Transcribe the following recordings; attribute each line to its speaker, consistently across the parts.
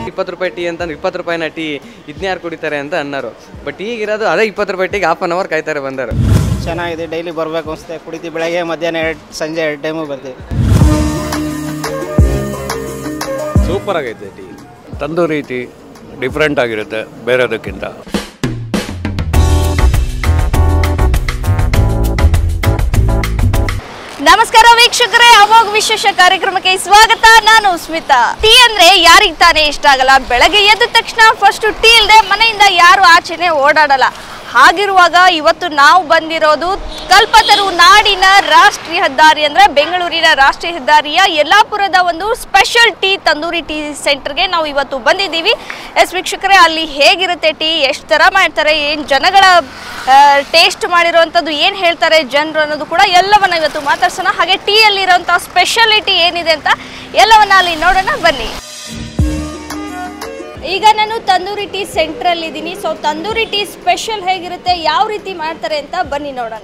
Speaker 1: ಇಪ್ಪತ್ತು ರೂಪಾಯಿ ಟೀ ಅಂತಂದ್ರೆ ಇಪ್ಪತ್ತು ರೂಪಾಯಿನ ಟೀ ಇದನ್ನ ಯಾರು ಕುಡಿತಾರೆ ಅಂತ ಅನ್ನೋರು ಬಟ್ ಈಗಿರೋದು ಅದೇ ಇಪ್ಪತ್ತು ರೂಪಾಯಿ ಟೀಗೆ ಹಾಫ್ ಆನ್ ಅವರ್ ಕಾಯ್ತಾರೆ ಬಂದರು
Speaker 2: ಚೆನ್ನಾಗಿದೆ ಡೈಲಿ ಬರಬೇಕು ಅನಿಸುತ್ತೆ ಕುಡಿತೀವಿ ಬೆಳಗ್ಗೆ ಮಧ್ಯಾಹ್ನ ಎರಡು ಸಂಜೆ ಎರಡು ಟೈಮು ಬರ್ತೀವಿ
Speaker 3: ಸೂಪರ್ ಆಗೈತೆ ಟೀ ತಂದೂರಿ ಟೀ ಡಿಫ್ರೆಂಟ್ ಆಗಿರುತ್ತೆ ಬೇರೆದಕ್ಕಿಂತ
Speaker 4: ನಮಸ್ಕಾರ ವೀಕ್ಷಕರೇ ಅಮೋಘ್ ವಿಶೇಷ ಕಾರ್ಯಕ್ರಮಕ್ಕೆ ಸ್ವಾಗತ ನಾನು ಸ್ಮಿತಾ ಟೀ ಅಂದ್ರೆ ಯಾರಿಗ್ ತಾನೇ ಇಷ್ಟ ಆಗಲ್ಲ ಬೆಳಗ್ಗೆ ಎದ್ದ ತಕ್ಷಣ ಫಸ್ಟ್ ಟೀ ಇಲ್ಲದೆ ಮನೆಯಿಂದ ಯಾರು ಆಚೆನೆ ಓಡಾಡಲ್ಲ ಹಾಗಿರುವಾಗ ಇವತ್ತು ನಾವು ಬಂದಿರೋದು ಕಲ್ಪತರು ನಾಡಿನ ರಾಷ್ಟ್ರೀಯ ಹೆದ್ದಾರಿ ಅಂದ್ರೆ ಬೆಂಗಳೂರಿನ ರಾಷ್ಟ್ರೀಯ ಹೆದ್ದಾರಿಯ ಯಲ್ಲಾಪುರದ ಒಂದು ಸ್ಪೆಷಲ್ ಟೀ ತಂದೂರಿ ಟೀ ಸೆಂಟರ್ಗೆ ನಾವು ಇವತ್ತು ಬಂದಿದ್ದೀವಿ ಎಸ್ ವೀಕ್ಷಕರೇ ಅಲ್ಲಿ ಹೇಗಿರುತ್ತೆ ಟೀ ಎಷ್ಟು ಥರ ಮಾಡ್ತಾರೆ ಏನು ಜನಗಳ ಟೇಸ್ಟ್ ಮಾಡಿರುವಂಥದ್ದು ಏನು ಹೇಳ್ತಾರೆ ಜನರು ಅನ್ನೋದು ಕೂಡ ಎಲ್ಲವನ್ನ ಇವತ್ತು ಮಾತಾಡ್ಸೋಣ ಹಾಗೆ ಟೀಯಲ್ಲಿರುವಂಥ ಸ್ಪೆಷಾಲಿಟಿ ಏನಿದೆ ಅಂತ ಎಲ್ಲವನ್ನ ಅಲ್ಲಿ ನೋಡೋಣ ಬನ್ನಿ ಈಗ ನಾನು ತಂದೂರಿ ಟೀ ಸೆಂಟ್ರಲ್ಲಿ ಇದ್ದೀನಿ ಸೊ ತಂದೂರಿ ಟೀ ಸ್ಪೆಷಲ್ ಹೇಗಿರುತ್ತೆ ಯಾವ ರೀತಿ ಮಾಡ್ತಾರೆ ಅಂತ ಬನ್ನಿ ನೋಡೋಣ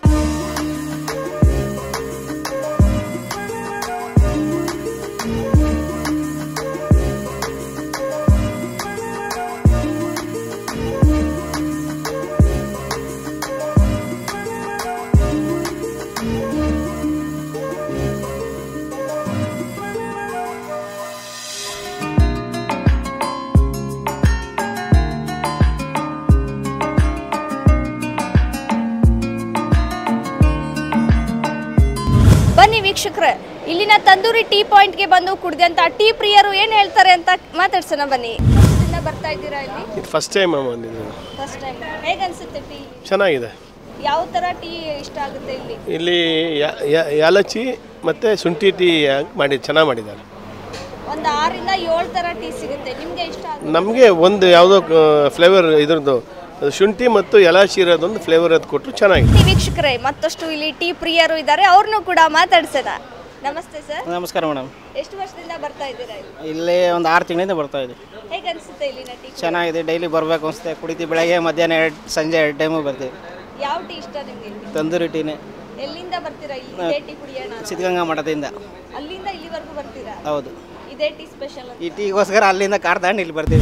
Speaker 4: ಬನ್ನಿ ವೀಕ್ಷಕರೇ ಇಲ್ಲಿನ ತಂದೂರಿ ಟೀ ಪಾಯಿಂಟ್ಗೆ ಬಂದು ಕುಡಿದಂತ ಟೀ ಪ್ರಿಯರು ಏನು ಹೇಳ್ತಾರೆ ಅಂತ ಮಾತಾಡ್ಸೋಣ ಬನ್ನಿ ವರ್ಷದಿಂದ ಬರ್ತಾ ಇದ್ದೀರಾ ಇಲ್ಲಿ
Speaker 5: ಇದು ಫಸ್ಟ್ ಟೈಮ್ ಬಂದಿದ್ದು
Speaker 4: ಫಸ್ಟ್ ಟೈಮ್ ಹೇಗೆ ಅನ್ಸುತ್ತೆ ಟೀ
Speaker 5: ಚೆನ್ನಾಗಿದೆ
Speaker 4: ಯಾವ ಥರ ಟೀ ಇಷ್ಟ ಆಗುತ್ತೆ ಇಲ್ಲಿ
Speaker 5: ಇಲ್ಲಿ ಯಾ- ಯಾ- ಯಾಲಕ್ಕಿ ಮತ್ತು ಶುಂಠಿ ಟೀ ಮಾಡಿ ಚೆನ್ನಾಗಿ ಮಾಡಿದ್ದಾರೆ
Speaker 4: ಒಂದು ಆರಿಂದ ಏಳು ಥರ ಟೀ ಸಿಗುತ್ತೆ ನಿಮಗೆ ಇಷ್ಟ ಆಗುತ್ತೆ
Speaker 5: ನಮಗೆ ಒಂದು ಯಾವುದೋ ಫ್ಲೇವರ್ ಇದ್ರದ್ದು ಅದು ಶುಂಠಿ ಮತ್ತು ಎಲಾಚಿ ಇರೋದೊಂದು ಫ್ಲೇವರ್ ಅದು ಕೊಟ್ಟರು ಚೆನ್ನಾಗಿದೆ
Speaker 4: ಈ ವೀಕ್ಷಕರೇ ಮತ್ತಷ್ಟು ಇಲ್ಲಿ ಟೀ ಪ್ರಿಯರು ಇದ್ದಾರೆ ಅವ್ರನ್ನೂ ಕೂಡ ಮಾತಾಡ್ಸೋಣ ನಮಸ್ತೆ ಸರ್
Speaker 2: ನಮಸ್ಕಾರ ಮೇಡಮ್
Speaker 4: ಎಷ್ಟು ವರ್ಷದಿಂದ ಬರ್ತಾ ಇದ್ದೀರಾ ಇಲ್ಲಿ
Speaker 2: ಇಲ್ಲಿ ಒಂದು ಆರು ತಿಂಗಳಿಂದ ಬರ್ತಾ ಇದ್ದೀವಿ
Speaker 4: ಹೇಗೆ ಅನ್ಸುತ್ತೆ ಇಲ್ಲಿನ ಟೀ
Speaker 2: ಚೆನ್ನಾಗಿದೆ ಡೈಲಿ ಬರಬೇಕು ಅನಿಸುತ್ತೆ ಕುಡಿತೀವಿ ಬೆಳಗ್ಗೆ ಮಧ್ಯಾಹ್ನ ಎರಡು ಸಂಜೆ ಎರಡು ಟೈಮು ಬರ್ತೀವಿ
Speaker 4: ಯಾವ ಟೀ ಇಷ್ಟ ನಿಮಗೆ ಇಲ್ಲಿ
Speaker 2: ತಂದೂರಿ ಟೀನೇ
Speaker 4: ಎಲ್ಲಿಂದ ಬರ್ತೀರಾ ಇಲ್ಲಿ ಇದೇ ಟೀ ಕುಡಿಯೋಣ ಅಂತ?
Speaker 2: ಸಿದ್ಧಗಂಗಾ ಮಠದಿಂದ
Speaker 4: ಅಲ್ಲಿಂದ ಇಲ್ಲಿವರೆಗೂ ಬರ್ತೀರಾ
Speaker 2: ಹೌದು
Speaker 4: ಇದೇ ಟೀ ಸ್ಪೆಷಲ್
Speaker 2: ಈ ಟೀಗೋಸ್ಕರ ಅಲ್ಲಿಂದ ಕಾರ್ ತಗೊಂಡು ಇಲ್ಲಿ ಬರ್ತೀವಿ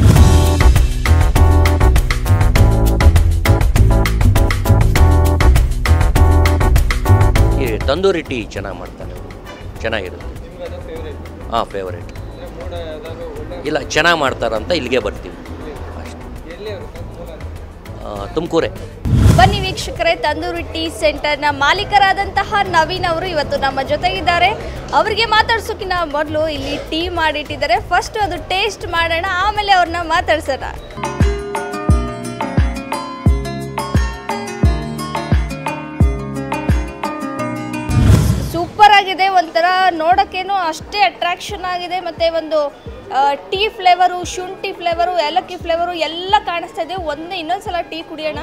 Speaker 6: ಈ ತಂದೂರಿ ಟೀ ಚೆನ್ನಾಗಿ ಮಾಡ್ತಾನೆ ಚೆನ್ನಾಗಿರುತ್ತೆ ಹಾಂ ಫೇವರೇಟ್ ಇಲ್ಲ ಚೆನ್ನಾಗಿ ಮಾಡ್ತಾರಂತ ಇಲ್ಲಿಗೆ ಬರ್ತೀವಿ ಅಷ್ಟೇ ತುಮಕೂರೇ
Speaker 4: ಬನ್ನಿ ವೀಕ್ಷಕರೇ ತಂದೂರಿ ಟೀ ಸೆಂಟರ್ನ ಮಾಲೀಕರಾದಂತಹ ನವೀನ್ ಅವರು ಇವತ್ತು ನಮ್ಮ ಜೊತೆಗಿದ್ದಾರೆ ಅವರಿಗೆ ಮಾತಾಡ್ಸೋಕ್ಕಿಂತ ಮೊದಲು ಇಲ್ಲಿ ಟೀ ಮಾಡಿಟ್ಟಿದ್ದಾರೆ ಫಸ್ಟ್ ಅದು ಟೇಸ್ಟ್ ಮಾಡೋಣ ಆಮೇಲೆ ಅವ್ರನ್ನ ಮಾತಾಡ್ಸೋಣ ಸೂಪರ್ ಆಗಿದೆ ಒಂಥರ ನೋಡೋಕ್ಕೇನು ಅಷ್ಟೇ ಅಟ್ರಾಕ್ಷನ್ ಆಗಿದೆ ಮತ್ತು ಒಂದು ಟೀ ಫ್ಲೇವರು ಶುಂಠಿ ಫ್ಲೇವರು ಏಲಕ್ಕಿ ಫ್ಲೇವರು ಎಲ್ಲ ಕಾಣಿಸ್ತಾ ಇದೆ ಒಂದೇ ಇನ್ನೊಂದ್ಸಲ ಟೀ ಕುಡಿಯೋಣ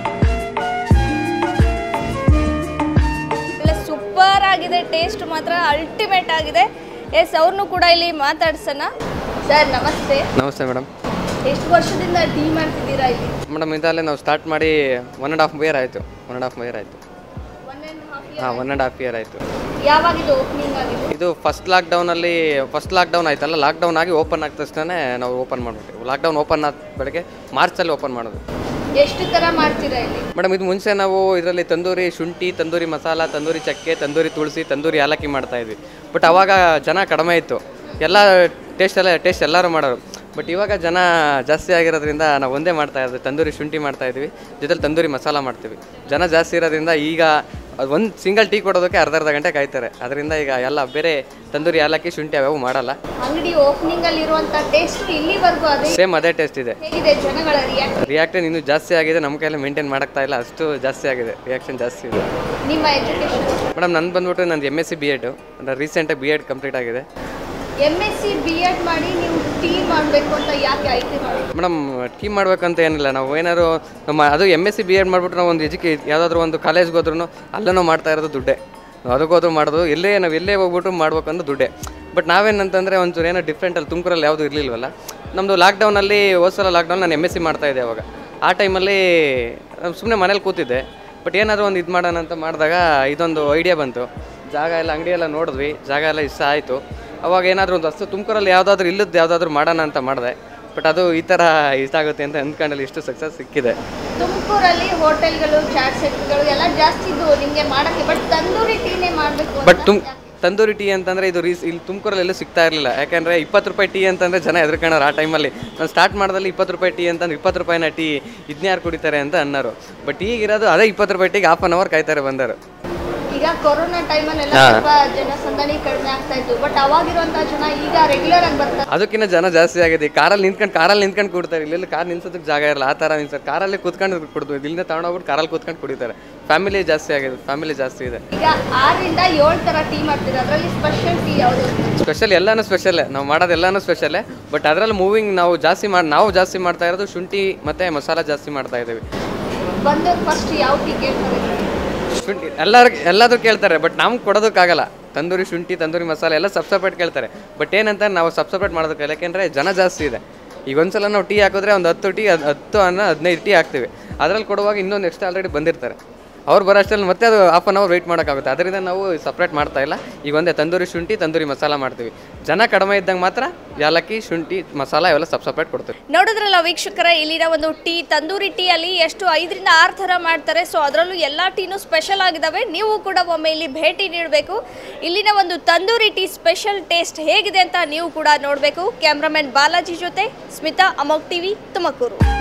Speaker 4: ಇಲ್ಲ ಸೂಪರ್ ಆಗಿದೆ ಟೇಸ್ಟ್ ಮಾತ್ರ ಅಲ್ಟಿಮೇಟ್ ಆಗಿದೆ ಎಸ್ ಅವ್ರನ್ನೂ ಕೂಡ ಇಲ್ಲಿ ಮಾತಾಡ್ಸೋಣ ಸರ್ ನಮಸ್ತೆ
Speaker 1: ನಮಸ್ತೆ ಮೇಡಮ್
Speaker 4: ಎಷ್ಟು ವರ್ಷದಿಂದ ಟೀ ಮಾಡ್ತಿದ್ದೀರಾ ಇಲ್ಲಿ
Speaker 1: ಮೇಡಮ್ ಇದಲ್ಲೇ ನಾವು ಸ್ಟಾರ್ಟ್ ಮಾಡಿ ಒನ್ ಆ್ಯಂಡ್ ಹಾಫ್ ಇಯರ್ ಆಯಿತು ಒನ್ ಆ್ಯಂಡ್ ಹಾಫ್ ಇಯರ್ ಆಯಿತು
Speaker 4: ಒನ್ ಆ್ಯಂಡ್ ಹಾಫ್
Speaker 1: ಹಾಂ ಒನ್ ಆ್ಯಂಡ್ ಹಾಫ್ ಇಯರ್ ಆಯಿತು
Speaker 4: ಯಾವಾಗ ಇದು ಓಪನಿಂಗ್ ಆಗಿದೆ
Speaker 1: ಇದು ಫಸ್ಟ್ ಲಾಕ್ಡೌನಲ್ಲಿ ಫಸ್ಟ್ ಲಾಕ್ಡೌನ್ ಆಯ್ತಲ್ಲ ಲಾಕ್ಡೌನ್ ಆಗಿ ಓಪನ್ ಆದ ತಕ್ಷಣ ನಾವು ಓಪನ್ ಮಾಡಿಬಿಟ್ಟಿವಿ ಲಾಕ್ಡೌನ್ ಓಪನ್ ಆದ ಬೆಳಗ್ಗೆ ಮಾರ್ಚಲ್ಲಿ ಓಪನ್ ಮಾಡೋದು
Speaker 4: ಎಷ್ಟು ಥರ ಮಾಡ್ತೀರಾ ಇಲ್ಲಿ
Speaker 1: ಮೇಡಮ್ ಇದು ಮುಂಚೆ ನಾವು ಇದರಲ್ಲಿ ತಂದೂರಿ ಶುಂಠಿ ತಂದೂರಿ ಮಸಾಲ ತಂದೂರಿ ಚಕ್ಕೆ ತಂದೂರಿ ತುಳಸಿ ತಂದೂರಿ ಏಲಕ್ಕಿ ಮಾಡ್ತಾ ಇದ್ವಿ ಬಟ್ ಅವಾಗ ಜನ ಕಡಿಮೆ ಇತ್ತು ಎಲ್ಲ ಟೇಸ್ಟ್ ಎಲ್ಲ ಟೇಸ್ಟ್ ಎಲ್ಲರೂ ಮಾಡೋರು ಬಟ್ ಇವಾಗ ಜನ ಜಾಸ್ತಿ ಆಗಿರೋದ್ರಿಂದ ನಾವು ಒಂದೇ ಮಾಡ್ತಾ ಇದ್ವಿ ತಂದೂರಿ ಶುಂಠಿ ಮಾಡ್ತಾ ಇದ್ವಿ ಜೊತೆಲಿ ತಂದೂರಿ ಮಸಾಲ ಮಾಡ್ತೀವಿ ಜನ ಜಾಸ್ತಿ ಇರೋದ್ರಿಂದ ಈಗ ಒಂದು ಸಿಂಗಲ್ ಟೀ ಕೊಡೋದಕ್ಕೆ ಅರ್ಧ ಅರ್ಧ ಗಂಟೆ ಕಾಯ್ತಾರೆ ಅದರಿಂದ ಈಗ ಎಲ್ಲ ಬೇರೆ ತಂದೂರಿ ಏಲಕ್ಕಿ ಶುಂಠಿ ಅವು ಮಾಡಲ್ಲ
Speaker 4: ಅಂಗಡಿ ಓಪನಿಂಗ್ ಅಲ್ಲಿ ಇರುವಂತ ಟೇಸ್ಟ್ ಇಲ್ಲಿವರೆಗೂ ಅದೇ
Speaker 1: ಸೇಮ್ ಅದೇ ಟೇಸ್ಟ್ ಇದೆ
Speaker 4: ಹೇಗಿದೆ ಜನಗಳ ರಿಯಾಕ್ಟ್
Speaker 1: ರಿಯಾಕ್ಷನ್ ಇನ್ನೂ ಜಾಸ್ತಿ ಆಗಿದೆ ನಮ್ಮ ಕೈಯಲ್ಲಿ ಮೇಂಟೈನ್ ಮಾಡೋಕ್ತಾ ಇಲ್ಲ ಅಷ್ಟು ಜಾಸ್ತಿ ಆಗಿದೆ ರಿಯಾಕ್ಷನ್ ಜಾಸ್ತಿ ಇದೆ
Speaker 4: ನಿಮ್ಮ ಎಜುಕೇಶನ್
Speaker 1: ಮೇಡಮ್ ನಂದು ಬಂದ್ಬಿಟ್ಟು ನಂದು M S C B Ed ಅಂದರೆ ರೀಸೆಂಟಾಗಿ ಬಿ ಎಡ್ ಕಂಪ್ಲೀಟ್ ಆಗಿದೆ
Speaker 4: M S C B Ed ಮಾಡಿ ನೀವು ಟೀ ಮಾಡಬೇಕು ಅಂತ ಯಾಕೆ ಆಯ್ಕೆ ಮಾಡಿ
Speaker 1: ಮೇಡಮ್ ಟೀಮ್ ಮಾಡ್ಬೇಕಂತ ಏನಿಲ್ಲ ನಾವು ಏನಾದ್ರು ನಮ್ಮ ಅದು M S C B Ed ಮಾಡಿಬಿಟ್ಟು ನಾವು ಒಂದು ಎಜುಕೇ ಯಾವುದಾದ್ರೂ ಒಂದು ಕಾಲೇಜ್ಗೆ ಹೋದ್ರೂ ಅಲ್ಲೂ ಮಾಡ್ತಾ ಇರೋದು ದುಡ್ಡೇ ನಾವು ಅದಕ್ಕೋದ್ರೂ ಮಾಡೋದು ಎಲ್ಲೇ ನಾವು ಎಲ್ಲೇ ಹೋಗ್ಬಿಟ್ಟು ಮಾಡ್ಬೇಕಂದ್ರೆ ದುಡ್ಡೇ ಬಟ್ ನಾವೇನಂತಂದರೆ ಒಂಚೂರು ಏನೋ ಡಿಫ್ರೆಂಟ್ ಅಲ್ಲಿ ತುಮಕೂರಲ್ಲಿ ಯಾವುದೂ ಇರಲಿಲ್ವಲ್ಲ ನಮ್ಮದು ಲಾಕ್ಡೌನಲ್ಲಿ ಹೋದ್ಸಲ ಲಾಕ್ಡೌನ್ ನಾನು ಎಮ್ ಎಸ್ ಸಿ ಮಾಡ್ತಾಯಿದ್ದೆ ಅವಾಗ ಆ ಟೈಮಲ್ಲಿ ಸುಮ್ಮನೆ ಮನೇಲಿ ಕೂತಿದ್ದೆ ಬಟ್ ಏನಾದರೂ ಒಂದು ಇದು ಮಾಡೋಣ ಅಂತ ಮಾಡಿದಾಗ ಇದೊಂದು ಐಡಿಯಾ ಬಂತು ಜಾಗ ಎಲ್ಲ ಅಂಗಡಿ ಎಲ್ಲ ನೋಡಿದ್ವಿ ಜಾಗ ಎಲ್ಲ ಇಷ್ಟ ಆಯಿತು ಅವಾಗ ಏನಾದರೂ ಒಂದು ವಸ್ತು ತುಮಕೂರಲ್ಲಿ ಯಾವುದಾದ್ರೂ ಇಲ್ಲದ್ದು ಯಾವುದಾದ್ರೂ ಮಾಡೋಣ ಅಂತ ಮಾಡಿದೆ ಬಟ್ ಅದು ಈ ಥರ ಇಷ್ಟ ಆಗುತ್ತೆ ಅಂತ ಅಂದ್ಕೊಂಡಲ್ಲಿ ಇಷ್ಟು ಸಕ್ಸಸ್ ಸಿಕ್ಕಿದೆ
Speaker 4: ತುಮಕೂರಲ್ಲಿ ಹೋಟೆಲ್ಗಳು ಚಾಟ್ ಸೆಟ್ಗಳು ಎಲ್ಲ ಜಾಸ್ತಿ ಇದ್ವು ನಿಮಗೆ ಮಾಡಕ್ಕೆ ಬಟ್ ತಂದೂರಿ ಟೀನೇ ಮಾಡಬೇಕು
Speaker 1: ಬಟ್ ತುಮ್ ತಂದೂರಿ ಟೀ ಅಂತಂದರೆ ಇದು ರೀಸ್ ಇಲ್ಲಿ ತುಮಕೂರಲ್ಲಿ ಎಲ್ಲೂ ಸಿಗ್ತಾ ಇರಲಿಲ್ಲ ಯಾಕಂದರೆ ಇಪ್ಪತ್ತು ರೂಪಾಯಿ ಟೀ ಅಂತಂದರೆ ಜನ ಎದ್ರಕಣವ್ರು ಆ ಟೈಮಲ್ಲಿ ನಾನು ಸ್ಟಾರ್ಟ್ ಮಾಡ್ದಲ್ಲಿ ಇಪ್ಪತ್ತು ರೂಪಾಯಿ ಟೀ ಅಂತಂದ್ರೆ ಇಪ್ಪತ್ತು ರೂಪಾಯಿನ ಟೀ ಇದನ್ನ ಯಾರು ಕುಡಿತಾರೆ ಅಂತ ಅನ್ನೋರು ಬಟ್ ಈಗಿರೋದು ಅದೇ ಇಪ್ಪತ್ತು ರೂಪಾಯಿ ಟೀಗೆ ಹಾಫ್ ಆನ್ ಅವರ್ ಕಾಯ್ತಾರೆ ಬಂದರು
Speaker 4: ಈಗ ಕೊರೋನಾ ಟೈಮಲ್ಲೆಲ್ಲ
Speaker 1: ಹಾ.
Speaker 4: ಸ್ವಲ್ಪ ಜನಸಂದಣಿ ಕಡಿಮೆ ಆಗ್ತಾ ಇತ್ತು ಬಟ್ ಅವಾಗಿರುವಂತ ಜನ ಈಗ ರೆಗ್ಯುಲರ್ ಆಗಿ ಬರ್ತಾರೆ
Speaker 1: ಅದಕ್ಕಿಂತ ಜನ ಜಾಸ್ತಿ ಆಗಿದೆ ಕಾರಲ್ಲಿ ನಿಂತ್ಕೊಂಡು ಕಾರಲ್ಲಿ ನಿಂತ್ಕೊಂಡು ಕುಡ್ತಾರೆ ಇಲ್ಲೆಲ್ಲ ಕಾರ್ ನಿಲ್ಸೋದಕ್ಕೆ ಜಾಗ ಇರಲ್ಲ ಆ ಥರ ನಿಲ್ತಾರೆ ಕಾರಲ್ಲಿ ಕೂತ್ಕೊಂಡು ಕುಡ್ದು ಇಲ್ಲಿಂದ ತಗೊಂಡೋಗ್ಬಿಟ್ಟು ಕಾರಲ್ಲಿ ಕೂತ್ಕೊಂಡು ಕುಡಿತಾರೆ ಫ್ಯಾಮಿಲಿ ಜಾಸ್ತಿ ಆಗಿದೆ ಫ್ಯಾಮಿಲಿ ಜಾಸ್ತಿ ಇದೆ
Speaker 4: ಈಗ ಆರರಿಂದ ಏಳು ತರ ಟೀ ಮಾಡ್ತೀರಾ ಅದರಲ್ಲಿ ಸ್ಪೆಷಲ್ ಟೀ ಯಾವುದು
Speaker 1: ಸ್ಪೆಷಲ್ ಎಲ್ಲಾನು ಸ್ಪೆಷಲ್ಲೇ ನಾವು ಮಾಡೋದು ಎಲ್ಲಾನು ಸ್ಪೆಷಲ್ಲೇ ಬಟ್ ಅದರಲ್ಲಿ ಮೂವಿಂಗ್ ನಾವು ಜಾಸ್ತಿ ಮಾಡಿ ನಾವು ಜಾಸ್ತಿ ಮಾಡ್ತಾ ಇರೋದು ಶುಂಠಿ ಮತ್ತು ಮಸಾಲ ಜಾಸ್ತಿ ಮಾಡ್ತಾ ಇದ್ದೀವಿ
Speaker 4: ಬಂದವ್ರು ಫಸ್ಟ್ ಯಾವ ಟೀ ಕೇಳ್ತಾರೆ
Speaker 1: ಶುಂಠಿ ಎಲ್ಲರಿಗೆ ಎಲ್ಲದೂ ಕೇಳ್ತಾರೆ ಬಟ್ ನಮ್ಗೆ ಕೊಡೋದಕ್ಕಾಗಲ್ಲ ತಂದೂರಿ ಶುಂಠಿ ತಂದೂರಿ ಮಸಾಲೆ ಎಲ್ಲ ಸಬ್ ಸಪ್ರೇಟ್ ಕೇಳ್ತಾರೆ ಬಟ್ ಏನಂತ ನಾವು ಸಬ್ ಸಪ್ರೇಟ್ ಮಾಡೋದಕ್ಕಾಗಲ್ಲ ಯಾಕೆಂದರೆ ಜನ ಜಾಸ್ತಿ ಇದೆ ಈಗ ಒಂದ್ಸಲ ನಾವು ಟೀ ಹಾಕಿದ್ರೆ ಒಂದು ಹತ್ತು ಟೀ ಹದ್- ಹತ್ತು ಅನ್ನೋ ಹದಿನೈದು ಟೀ ಹಾಕ್ತೀವಿ ಅದ್ರಲ್ಲಿ ಕೊಡುವಾಗ ಇನ್ನೊಂದು ಎಕ್ಸ್ಟ್ರಾ ಆಲ್ರೆಡಿ ಬಂದಿರ್ತಾರೆ ಅವ್ರು ಬರೋ ಅಷ್ಟರಲ್ಲಿ ಮತ್ತೆ ಅದು ಹಾಫ್ ಆನ್ ಅವರ್ ವೆಯ್ಟ್ ಮಾಡೋಕ್ಕಾಗುತ್ತೆ ಅದರಿಂದ ನಾವು ಸಪ್ರೇಟ್ ಮಾಡ್ತಾ ಇಲ್ಲ ಈಗ ಒಂದೇ ತಂದೂರಿ ಶುಂಠಿ ತಂದೂರಿ ಮಸಾಲ ಮಾಡ್ತೀವಿ ಜನ ಕಡಿಮೆ ಇದ್ದಂಗೆ ಮಾತ್ರ ಯಾಲಕ್ಕಿ ಶುಂಠಿ ಮಸಾಲ ಇವೆಲ್ಲ ಸಬ್ ಸಪ್ರೇಟ್ ಕೊಡ್ತೀವಿ
Speaker 4: ನೋಡಿದ್ರಲ್ಲ ವೀಕ್ಷಕರ ಇಲ್ಲಿನ ಒಂದು ಟೀ ತಂದೂರಿ ಟೀ ಅಲ್ಲಿ ಎಷ್ಟು ಐದರಿಂದ ಆರು ಥರ ಮಾಡ್ತಾರೆ ಸೊ ಅದರಲ್ಲೂ ಎಲ್ಲ ಟೀನು ಸ್ಪೆಷಲ್ ಆಗಿದ್ದಾವೆ ನೀವು ಕೂಡ ಒಮ್ಮೆ ಇಲ್ಲಿ ಭೇಟಿ ನೀಡಬೇಕು ಇಲ್ಲಿನ ಒಂದು ತಂದೂರಿ ಟೀ ಸ್ಪೆಷಲ್ ಟೇಸ್ಟ್ ಹೇಗಿದೆ ಅಂತ ನೀವು ಕೂಡ ನೋಡಬೇಕು ಕ್ಯಾಮ್ರಾಮನ್ ಬಾಲಾಜಿ ಜೊತೆ ಸ್ಮಿತಾ ಅಮೋಕ್ ಟಿವಿ ತುಮಕೂರು